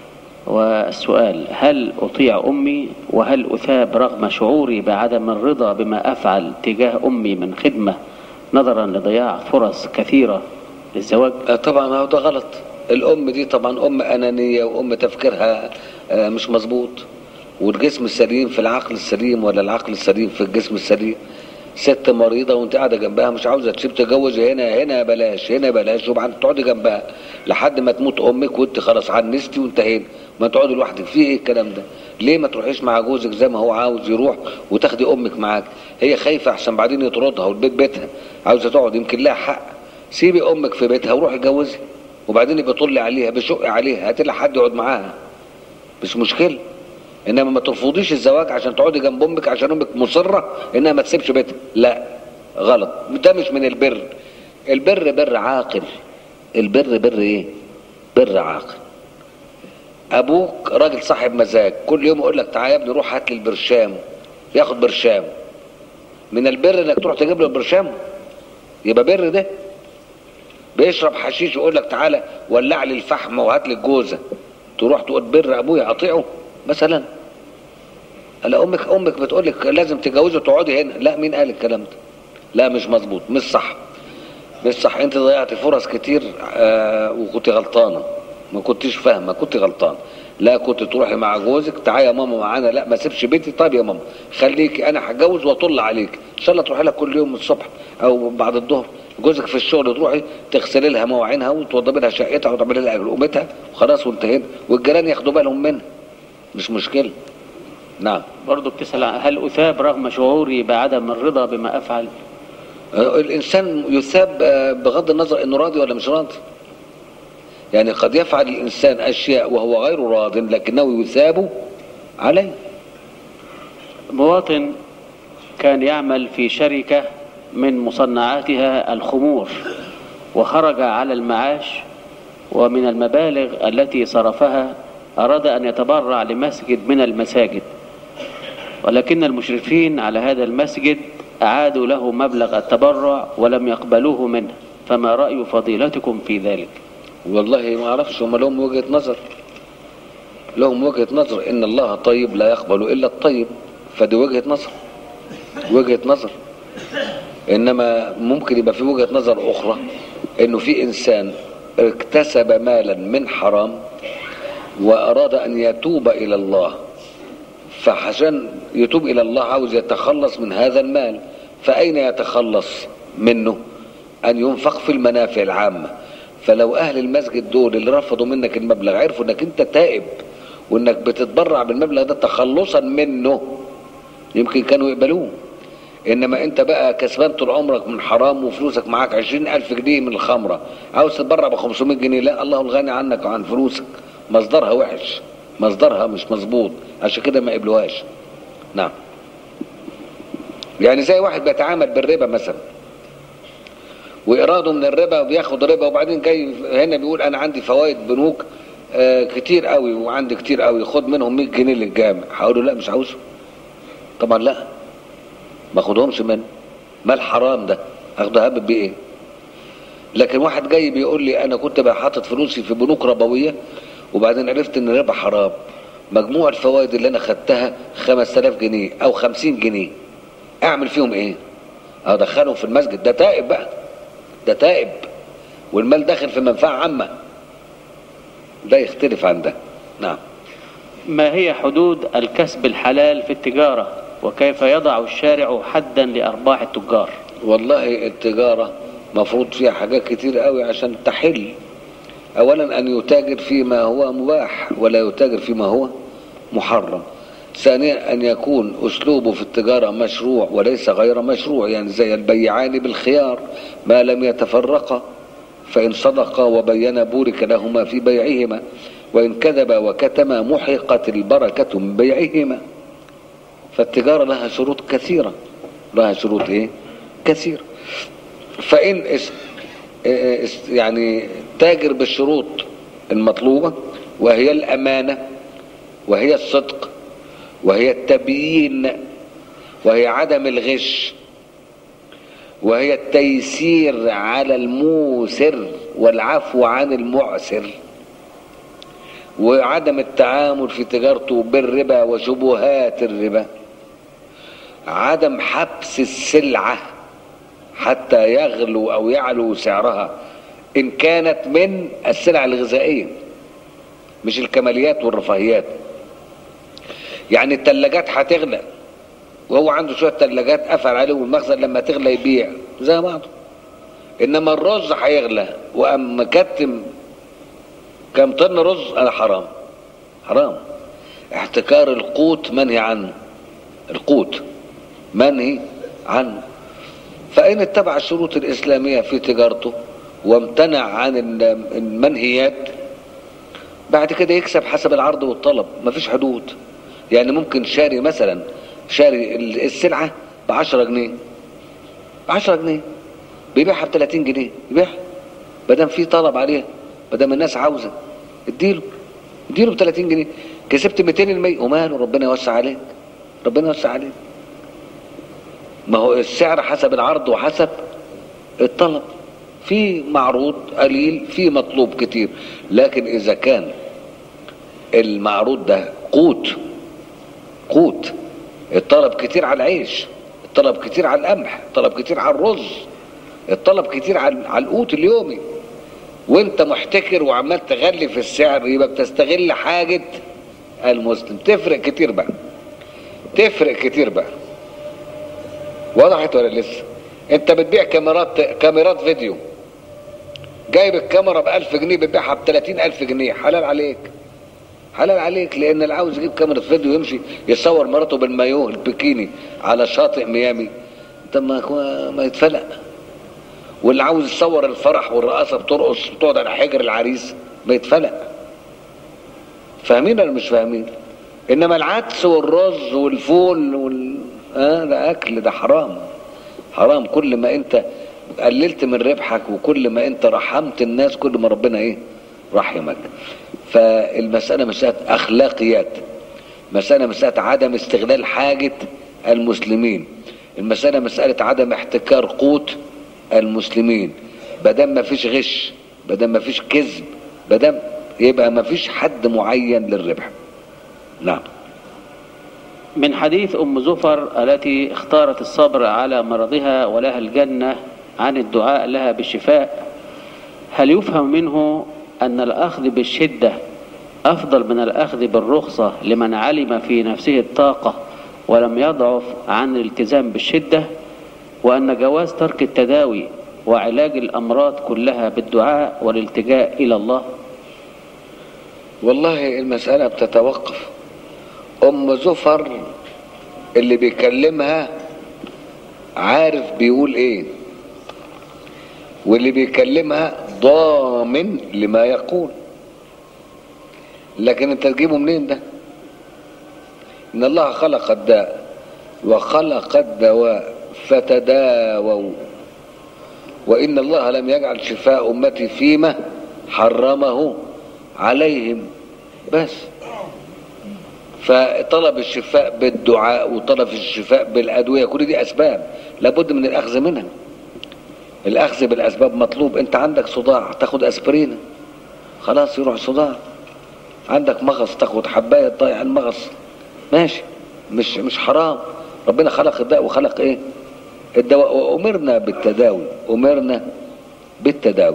والسؤال هل أطيع أمي وهل أثاب رغم شعوري بعدم الرضا بما أفعل تجاه أمي من خدمة نظرا لضياع فرص كثيرة للزواج
آه، طبعا هو ده غلط الام دي طبعا ام انانيه وام تفكيرها آه، مش مظبوط والجسم السليم في العقل السليم ولا العقل السليم في الجسم السليم ست مريضه وانت قاعده جنبها مش عاوزه تسيب تتجوز هنا هنا بلاش هنا بلاش وبعدين تقعدي جنبها لحد ما تموت امك وانت خلاص عنستي وانتهينا ما تقعدي لوحدك في ايه الكلام ده ليه ما تروحيش مع جوزك زي ما هو عاوز يروح وتاخدي امك معاك هي خايفه احسن بعدين يطردها والبيت بيتها عاوزه تقعد يمكن لها حق سيبي امك في بيتها وروحي اتجوزي وبعدين يبقى طلي عليها بشق عليها هاتي لها حد يقعد معاها مش مشكله انما ما ترفضيش الزواج عشان تقعدي جنب امك عشان امك مصره انها ما تسيبش بيتها لا غلط ده مش من البر البر بر عاقل البر بر ايه بر عاقل ابوك راجل صاحب مزاج كل يوم يقول لك تعالى يا ابني روح هات لي البرشام ياخد برشام من البر انك تروح تجيب له البرشام يبقى بر ده بيشرب حشيش ويقول لك تعالى ولع لي الفحم وهات لي الجوزه تروح تقول بر ابويا اطيعه مثلا لا امك امك بتقول لك لازم تتجوزي وتقعدي هنا لا مين قال الكلام ده لا مش مظبوط مش صح مش صح انت ضيعت فرص كتير آه وكنت غلطانه ما كنتش فاهمه كنت غلطان لا كنت تروحي مع جوزك تعالى يا ماما معانا لا ما سيبش بيتي طيب يا ماما خليكي انا هتجوز واطل عليك ان شاء الله تروحي لها كل يوم الصبح او بعد الظهر جوزك في الشغل تروحي تغسلي لها مواعينها وتوضبي لها شقتها وتعملي لها لقمتها وخلاص وانتهينا والجيران ياخدوا بالهم منها مش مشكله نعم
برضو بتسأل عن هل أثاب رغم شعوري بعدم الرضا بما أفعل
آه، الانسان يثاب آه، بغض النظر انه راضي ولا مش راضي يعني قد يفعل الانسان اشياء وهو غير راض لكنه يثاب عليه
مواطن كان يعمل في شركة من مصنعاتها الخمور وخرج على المعاش ومن المبالغ التي صرفها أراد أن يتبرع لمسجد من المساجد ولكن المشرفين على هذا المسجد أعادوا له مبلغ التبرع ولم يقبلوه منه فما رأي فضيلتكم في ذلك
والله ما اعرفش هم لهم وجهه نظر لهم وجهه نظر ان الله طيب لا يقبل الا الطيب فدي وجهه نظر وجهه نظر انما ممكن يبقى في وجهه نظر اخرى انه في انسان اكتسب مالا من حرام واراد ان يتوب الى الله فعشان يتوب الى الله عاوز يتخلص من هذا المال فاين يتخلص منه ان ينفق في المنافع العامه فلو اهل المسجد دول اللي رفضوا منك المبلغ عرفوا انك انت تائب وانك بتتبرع بالمبلغ ده تخلصا منه يمكن كانوا يقبلوه انما انت بقى كسبان طول عمرك من حرام وفلوسك معاك عشرين الف جنيه من الخمرة عاوز تتبرع ب 500 جنيه لا الله الغني عنك وعن فلوسك مصدرها وحش مصدرها مش مظبوط عشان كده ما قبلوهاش نعم يعني زي واحد بيتعامل بالربا مثلا واراده من الربا وبياخد ربا وبعدين جاي هنا بيقول انا عندي فوائد بنوك آه كتير قوي وعندي كتير قوي خد منهم 100 جنيه للجامع هقول له لا مش عاوزه طبعا لا ما اخدهمش منه مال حرام ده اخده هبب بيه ايه لكن واحد جاي بيقول لي انا كنت بقى حاطط فلوسي في بنوك ربويه وبعدين عرفت ان الربا حرام مجموع الفوائد اللي انا خدتها 5000 جنيه او 50 جنيه اعمل فيهم ايه ادخلهم في المسجد ده تائب بقى ده تائب والمال داخل في منفعه عامه ده يختلف عن ده نعم
ما هي حدود الكسب الحلال في التجارة وكيف يضع الشارع حدا لأرباح التجار
والله التجارة مفروض فيها حاجات كتير قوي عشان تحل اولا ان يتاجر فيما هو مباح ولا يتاجر فيما هو محرم ثانيا ان يكون اسلوبه في التجارة مشروع وليس غير مشروع يعني زي البيعان بالخيار ما لم يتفرقا فان صدقا وبينا بورك لهما في بيعهما وان كذبا وكتما محقت البركة من بيعهما فالتجارة لها شروط كثيرة لها شروط ايه كثيرة فإن اس اس يعني تاجر بالشروط المطلوبة وهي الأمانة وهي الصدق وهي التبيين وهي عدم الغش وهي التيسير على الموسر والعفو عن المعسر وعدم التعامل في تجارته بالربا وشبهات الربا عدم حبس السلعة حتى يغلو أو يعلو سعرها إن كانت من السلع الغذائية مش الكماليات والرفاهيات يعني التلاجات هتغلى وهو عنده شويه ثلاجات قفل عليه والمخزن لما تغلى يبيع زي بعضه انما الرز هيغلى وقام مكتم كم طن رز انا حرام حرام احتكار القوت منهي عنه القوت منهي عنه فإن اتبع الشروط الإسلامية في تجارته وامتنع عن المنهيات بعد كده يكسب حسب العرض والطلب مفيش حدود يعني ممكن شاري مثلا شاري السلعة ب 10 جنيه ب 10 جنيه بيبيعها ب 30 جنيه يبيعها ما دام في طلب عليها ما دام الناس عاوزة اديله اديله ب 30 جنيه كسبت 200 المية وماله ربنا يوسع عليك ربنا يوسع عليك ما هو السعر حسب العرض وحسب الطلب في معروض قليل في مطلوب كتير لكن اذا كان المعروض ده قوت قوت الطلب كتير على العيش الطلب كتير على القمح الطلب كتير على الرز الطلب كتير على على القوت اليومي وانت محتكر وعمال تغلي في السعر يبقى بتستغل حاجة المسلم تفرق كتير بقى تفرق كتير بقى وضحت ولا لسه انت بتبيع كاميرات كاميرات فيديو جايب الكاميرا ب 1000 جنيه بتبيعها ب 30000 جنيه حلال عليك حلال عليك لان اللي عاوز يجيب كاميرا فيديو يمشي يصور مراته بالمايوه البكيني على شاطئ ميامي طب ما ما يتفلق واللي عاوز يصور الفرح والرقاصه بترقص بتقعد على حجر العريس ما يتفلق فاهمين ولا مش فاهمين انما العدس والرز والفول وال آه ده اكل ده حرام حرام كل ما انت قللت من ربحك وكل ما انت رحمت الناس كل ما ربنا ايه رحمك فالمسألة مسألة أخلاقيات مسألة مسألة عدم استغلال حاجة المسلمين المسألة مسألة عدم احتكار قوت المسلمين بدل ما فيش غش بدل ما فيش كذب بدل يبقى ما فيش حد معين للربح نعم
من حديث أم زفر التي اختارت الصبر على مرضها ولها الجنة عن الدعاء لها بالشفاء هل يفهم منه أن الأخذ بالشدة أفضل من الأخذ بالرخصة لمن علم في نفسه الطاقة ولم يضعف عن الالتزام بالشدة وأن جواز ترك التداوي وعلاج الأمراض كلها بالدعاء والالتجاء إلى الله
والله المسألة بتتوقف أم زفر اللي بيكلمها عارف بيقول ايه واللي بيكلمها ضامن لما يقول لكن انت تجيبه منين ده ان الله خلق الداء وخلق الدواء فتداووا وان الله لم يجعل شفاء امتي فيما حرمه عليهم بس فطلب الشفاء بالدعاء وطلب الشفاء بالادويه كل دي اسباب لابد من الاخذ منها الاخذ بالاسباب مطلوب انت عندك صداع تاخد اسبرين خلاص يروح صداع عندك مغص تاخد حبايه تضيع المغص ماشي مش مش حرام ربنا خلق الداء وخلق ايه الدواء وامرنا بالتداوي امرنا بالتداوي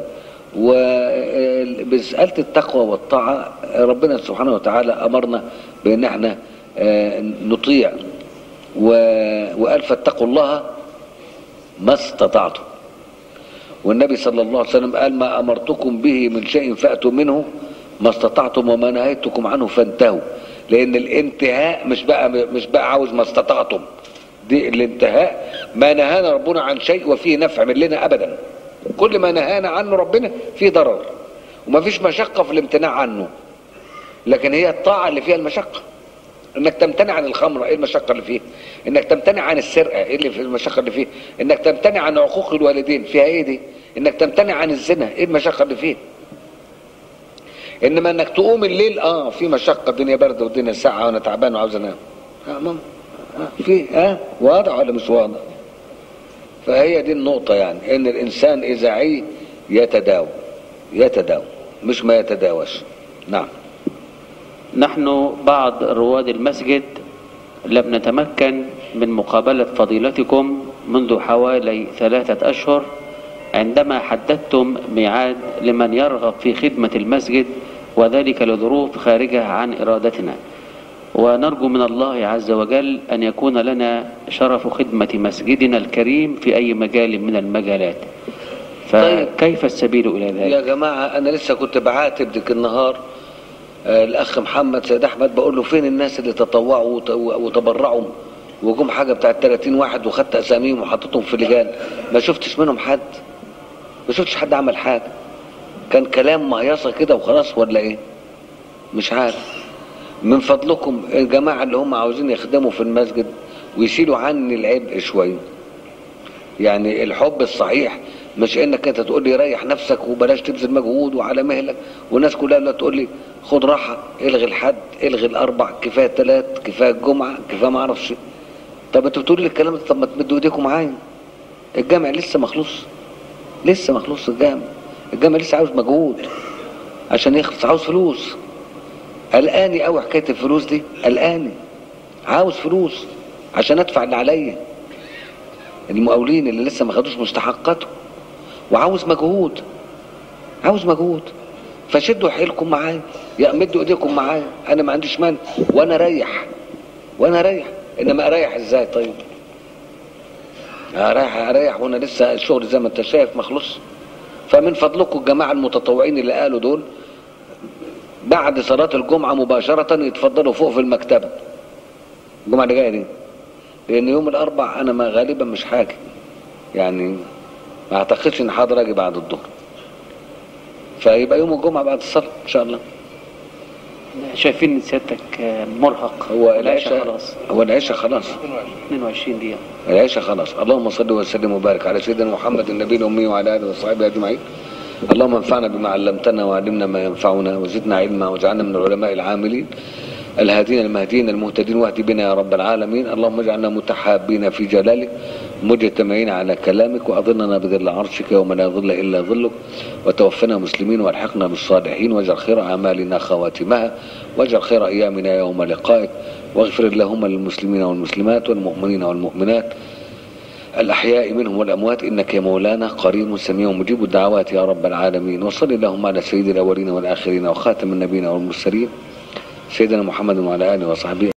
وبمسألة التقوى والطاعة ربنا سبحانه وتعالى أمرنا بأن احنا نطيع وقال فاتقوا الله ما استطعتم والنبي صلى الله عليه وسلم قال ما أمرتكم به من شيء فأتوا منه ما استطعتم وما نهيتكم عنه فانتهوا لأن الانتهاء مش بقى مش بقى عاوز ما استطعتم دي الانتهاء ما نهانا ربنا عن شيء وفيه نفع من لنا أبدا كل ما نهانا عنه ربنا فيه ضرر وما فيش مشقة في الامتناع عنه لكن هي الطاعة اللي فيها المشقة انك تمتنع عن الخمر ايه المشقة اللي فيه انك تمتنع عن السرقة ايه اللي في المشقة اللي فيه انك تمتنع عن عقوق الوالدين فيها ايه دي انك تمتنع عن الزنا ايه المشقة اللي فيه انما انك تقوم الليل اه في مشقة الدنيا باردة والدنيا ساعة وانا تعبان وعاوز انام اه ماما آه في اه واضح ولا مش واضح فهي دي النقطة يعني ان الانسان اذا عي يتداوى يتداوى مش ما يتداوش نعم
نحن بعض رواد المسجد لم نتمكن من مقابلة فضيلتكم منذ حوالي ثلاثة أشهر عندما حددتم ميعاد لمن يرغب في خدمة المسجد وذلك لظروف خارجة عن إرادتنا ونرجو من الله عز وجل أن يكون لنا شرف خدمة مسجدنا الكريم في أي مجال من المجالات فكيف السبيل إلى
يا
ذلك
جماعة أنا لسه كنت بعاتب ديك النهار آه، الأخ محمد سيد أحمد بقول له فين الناس اللي تطوعوا وت- وتبرعوا وجم حاجة بتاعت 30 واحد وخدت أساميهم وحطيتهم في لجان ما شفتش منهم حد ما شفتش حد عمل حاجة كان كلام مهيصة كده وخلاص ولا إيه مش عارف من فضلكم الجماعة اللي هم عاوزين يخدموا في المسجد ويشيلوا عني العبء شوية يعني الحب الصحيح مش انك انت تقول لي ريح نفسك وبلاش تبذل مجهود وعلى مهلك والناس كلها لا تقول لي خد راحه الغي الحد الغي الاربع كفايه الثلاث كفايه الجمعه كفايه ما اعرفش إيه. طب انتوا بتقولوا لي الكلام ده طب ما تمدوا ايديكم معايا الجامع لسه مخلوص لسه مخلوص الجامع الجامع لسه عاوز مجهود عشان يخلص عاوز فلوس قلقاني قوي حكايه الفلوس دي قلقاني عاوز فلوس عشان ادفع اللي عليا المقاولين اللي لسه ما خدوش مستحقاتهم وعاوز مجهود عاوز مجهود فشدوا حيلكم معايا يا مدوا ايديكم معايا انا ما عنديش مانع وانا اريح وانا اريح انما اريح ازاي طيب اريح اريح وانا لسه الشغل زي ما انت شايف مخلص فمن فضلكم الجماعه المتطوعين اللي قالوا دول بعد صلاه الجمعه مباشره يتفضلوا فوق في المكتبه الجمعه اللي جايه دي لان يوم الاربع انا ما غالبا مش حاجه يعني ما اعتقدش ان حاضر اجي بعد الظهر فيبقى يوم الجمعه بعد الصلاه ان شاء الله
شايفين إن سيادتك آه، مرهق
هو
العشاء
العشاء
خلاص
هو العشاء خلاص
22 دقيقة
العشاء خلاص اللهم صل وسلم وبارك على سيدنا محمد النبي الامي وعلى اله وصحبه اجمعين اللهم انفعنا بما علمتنا وعلمنا ما ينفعنا وزدنا علما واجعلنا من العلماء العاملين الهادين المهديين المهتدين واهد بنا يا رب العالمين اللهم اجعلنا متحابين في جلالك مجتمعين على كلامك واظلنا بظل عرشك يوم لا ظل الا ظلك وتوفنا مسلمين والحقنا بالصالحين واجعل خير اعمالنا خواتمها واجعل خير ايامنا يوم لقائك واغفر اللهم للمسلمين والمسلمات والمؤمنين والمؤمنات الأحياء منهم والأموات إنك يا مولانا قريب سميع مجيب الدعوات يا رب العالمين وصل اللهم على سيد الأولين والآخرين وخاتم النبيين والمرسلين سيدنا محمد وعلى آله وصحبه